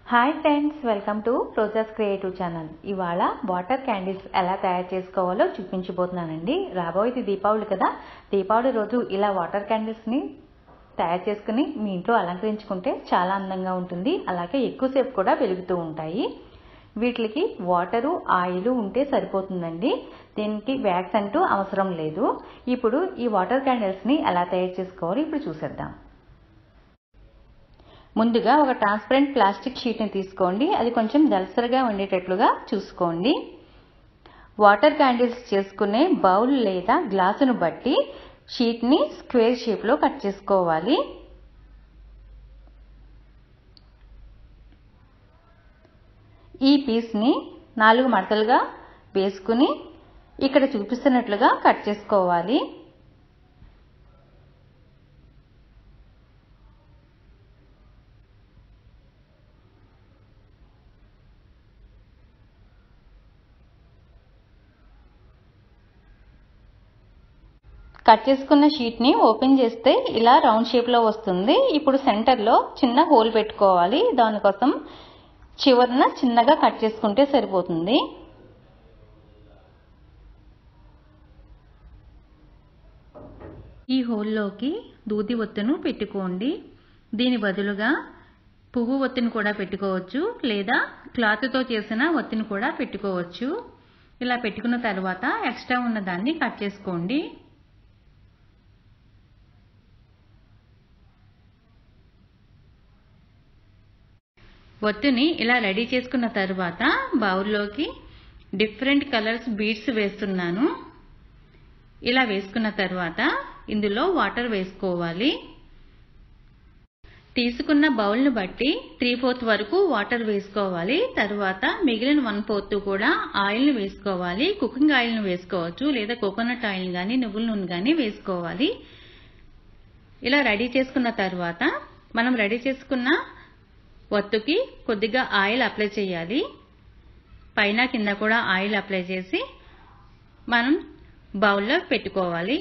hi friends welcome to Roja's creative channel ఇవాళ water candles ఎలా తయారు చేసుకోవాలో చూపించబోతున్నానండి రాబోయేది దీపావళి కదా దీపావళి రోజు ఇలా వాటర్ క్యాండిల్స్ని తయారు చేసుకుని మీ ఇంట్లో అలంకరించుకుంటే చాలా అందంగా ఉంటుంది అలాగే ఎక్కువసేపు కూడా వెలుగుతూ ఉంటాయి వీటికి వాటరు ఆయిల్ ఉంటే సరిపోతుందండి దీనికి వ్యాక్స్ అంటూ అవసరం లేదు ఇప్పుడు ఈ వాటర్ క్యాండిల్స్ని ఎలా తయారు చేసుకోవాలో ఇప్పుడు చూసేద్దాం ముందుగా ఒక ట్రాన్స్పరెంట్ ప్లాస్టిక్ షీట్ని తీసుకోండి అది కొంచెం దలసరిగా ఉండేటట్లుగా చూసుకోండి వాటర్ క్యాండిల్స్ చేసుకునే బౌల్ లేదా గ్లాసును బట్టి షీట్ని స్క్వేర్ షేప్లో కట్ చేసుకోవాలి ఈ పీస్ని నాలుగు మడతలుగా వేసుకుని ఇక్కడ చూపిస్తున్నట్లుగా కట్ చేసుకోవాలి కట్ చేసుకున్న షీట్ని ఓపెన్ చేస్తే ఇలా రౌండ్ షేప్లో వస్తుంది ఇప్పుడు సెంటర్లో చిన్న హోల్ పెట్టుకోవాలి దానికోసం చివరన చిన్నగా కట్ చేసుకుంటే సరిపోతుంది ఈ హోల్లోకి దూది ఒత్తును పెట్టుకోండి దీని బదులుగా పువ్వు ఒత్తిని కూడా పెట్టుకోవచ్చు లేదా క్లాత్తో చేసిన ఒత్తిని కూడా పెట్టుకోవచ్చు ఇలా పెట్టుకున్న తర్వాత ఎక్స్ట్రా ఉన్న దాన్ని కట్ చేసుకోండి ఒత్తుని ఇలా రెడీ చేసుకున్న తర్వాత బౌల్లోకి డిఫరెంట్ కలర్స్ బీడ్స్ వేస్తున్నాను ఇలా వేసుకున్న తర్వాత ఇందులో వాటర్ వేసుకోవాలి తీసుకున్న బౌల్ను బట్టి త్రీ ఫోర్త్ వరకు వాటర్ వేసుకోవాలి తర్వాత మిగిలిన వన్ ఫోర్త్ కూడా ఆయిల్ని వేసుకోవాలి కుకింగ్ ఆయిల్ని వేసుకోవచ్చు లేదా కోకోనట్ ఆయిల్ కానీ నువ్వుల నూనె కానీ వేసుకోవాలి ఇలా రెడీ చేసుకున్న తర్వాత మనం రెడీ చేసుకున్న ఒత్తుకి కొద్దిగా ఆయిల్ అప్లై చేయాలి పైన కింద కూడా ఆయిల్ అప్లై చేసి మనం బౌల్లో పెట్టుకోవాలి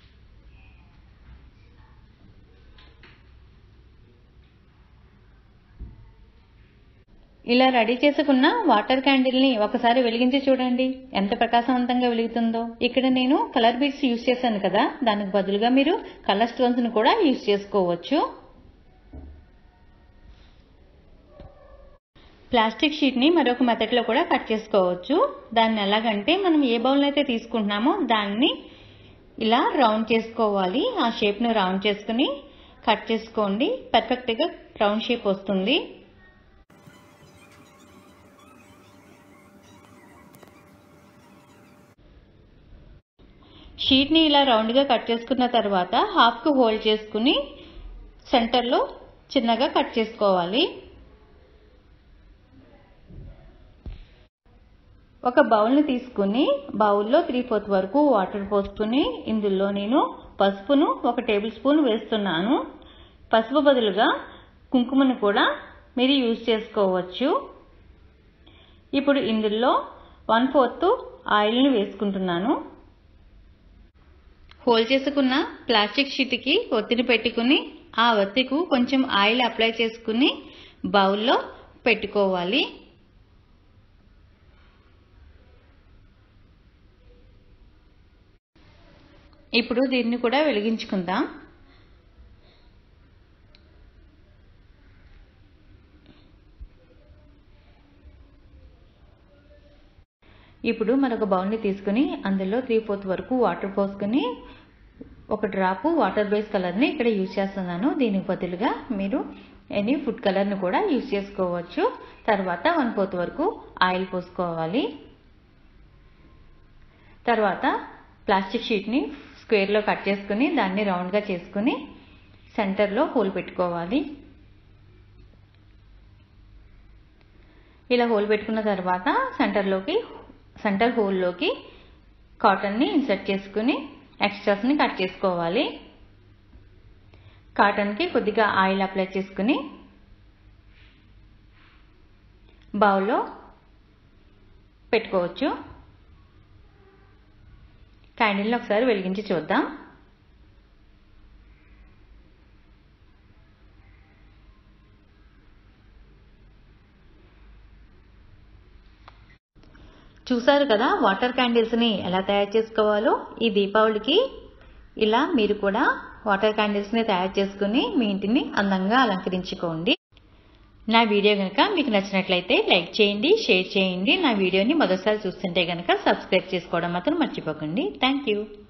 ఇలా రెడీ చేసుకున్న వాటర్ క్యాండిల్ని ఒకసారి వెలిగించి చూడండి ఎంత ప్రకాశవంతంగా వెలుగుతుందో ఇక్కడ నేను కలర్ బీడ్స్ యూజ్ చేశాను కదా దానికి బదులుగా మీరు కలర్ స్టోన్స్ని కూడా యూజ్ చేసుకోవచ్చు ప్లాస్టిక్ షీట్ని మరొక మెథడ్లో కూడా కట్ చేసుకోవచ్చు దాన్ని ఎలాగంటే మనం ఏ బౌల్ అయితే తీసుకుంటున్నామో దాన్ని ఇలా రౌండ్ చేసుకోవాలి ఆ షేప్ను రౌండ్ చేసుకుని కట్ చేసుకోండి పర్ఫెక్ట్గా రౌండ్ షేప్ వస్తుంది షీట్ని ఇలా రౌండ్గా కట్ చేసుకున్న తర్వాత హాఫ్కు హోల్డ్ చేసుకుని సెంటర్లో చిన్నగా కట్ చేసుకోవాలి ఒక బౌల్ని తీసుకుని బౌల్లో త్రీ ఫోర్త్ వరకు వాటర్ పోసుకుని ఇందులో నేను పసుపును ఒక టేబుల్ స్పూన్ వేస్తున్నాను పసుపు బదులుగా కుంకుమను కూడా మీరు యూజ్ చేసుకోవచ్చు ఇప్పుడు ఇందులో వన్ ఫోర్త్ ఆయిల్ని వేసుకుంటున్నాను హోల్ చేసుకున్న ప్లాస్టిక్ షీట్కి ఒత్తిడి పెట్టుకుని ఆ ఒత్తికు కొంచెం ఆయిల్ అప్లై చేసుకుని బౌల్లో పెట్టుకోవాలి ఇప్పుడు దీన్ని కూడా వెలిగించుకుందాం ఇప్పుడు మరొక బౌల్ని తీసుకుని అందులో త్రీ ఫోర్త్ వరకు వాటర్ పోసుకుని ఒక డ్రాపు వాటర్ బేస్ కలర్ని ఇక్కడ యూజ్ చేస్తున్నాను దీనికి బదులుగా మీరు ఎనీ ఫుడ్ కలర్ని కూడా యూజ్ చేసుకోవచ్చు తర్వాత వన్ ఫోర్త్ వరకు ఆయిల్ పోసుకోవాలి తర్వాత ప్లాస్టిక్ షీట్ని స్క్వేర్లో కట్ చేసుకుని దాన్ని రౌండ్గా చేసుకుని సెంటర్లో హోల్ పెట్టుకోవాలి ఇలా హోల్ పెట్టుకున్న తర్వాత సెంటర్లోకి సెంటర్ హోల్లోకి కాటన్ని ఇన్సర్ట్ చేసుకుని ఎక్స్ట్రాస్ని కట్ చేసుకోవాలి కాటన్కి కొద్దిగా ఆయిల్ అప్లై చేసుకుని బౌల్లో పెట్టుకోవచ్చు క్యాండిల్ని ఒకసారి వెలిగించి చూద్దాం చూసారు కదా వాటర్ క్యాండిల్స్ని ఎలా తయారు చేసుకోవాలో ఈ దీపావళికి ఇలా మీరు కూడా వాటర్ క్యాండిల్స్ని తయారు చేసుకుని మీ ఇంటిని అందంగా అలంకరించుకోండి నా వీడియో కనుక మీకు నచ్చినట్లయితే లైక్ చేయండి షేర్ చేయండి నా వీడియోని మొదటిసారి చూస్తుంటే కనుక సబ్స్క్రైబ్ చేసుకోవడం మాత్రం మర్చిపోకండి థ్యాంక్ యూ